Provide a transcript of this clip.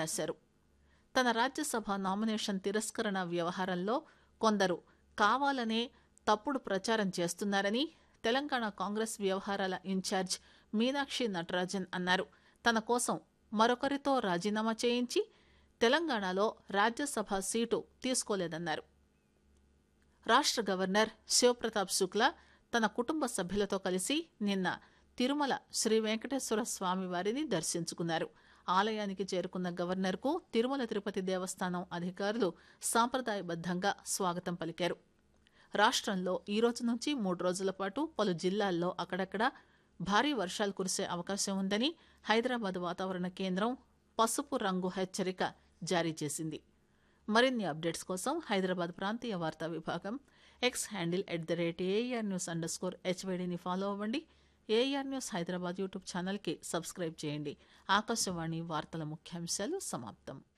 రాశారు తన రాజ్యసభ నామినేషన్ తిరస్కరణ వ్యవహారంలో కొందరు కావాలనే తప్పుడు ప్రచారం చేస్తున్నారని తెలంగాణ కాంగ్రెస్ వ్యవహారాల ఇన్ఛార్జ్ మీనాక్షి నటరాజన్ అన్నారు తన కోసం మరొకరితో రాజీనామా చేయించి తెలంగాణలో రాజ్యసభ సీటు తీసుకోలేదన్నారు రాష్ట్ర గవర్నర్ శివప్రతాప్ శుక్లా తన కుటుంబ సభ్యులతో కలిసి నిన్న తిరుమల శ్రీ వెంకటేశ్వర స్వామి వారిని దర్శించుకున్నారు ఆలయానికి చేరుకున్న గవర్నర్కు తిరుమల తిరుపతి దేవస్థానం అధికారులు సాంప్రదాయబద్దంగా స్వాగతం పలికారు రాష్ట్రంలో ఈ రోజు నుంచి మూడు రోజుల పాటు పలు జిల్లాల్లో అక్కడక్కడ భారీ వర్షాలు కురిసే అవకాశం ఉందని హైదరాబాద్ వాతావరణ కేంద్రం పసుపు రంగు హెచ్చరిక జారీ చేసింది మరిన్ని అప్డేట్స్ కోసం హైదరాబాద్ ప్రాంతీయ వార్తా విభాగం X handle at the rate AR news underscore స్కోర్ హెచ్వైడీని ఫాలో అవ్వండి ఏఆర్ న్యూస్ హైదరాబాద్ యూట్యూబ్ ఛానల్కి సబ్స్క్రైబ్ చేయండి ఆకాశవాణి వార్తల ముఖ్యాంశాలు సమాప్తం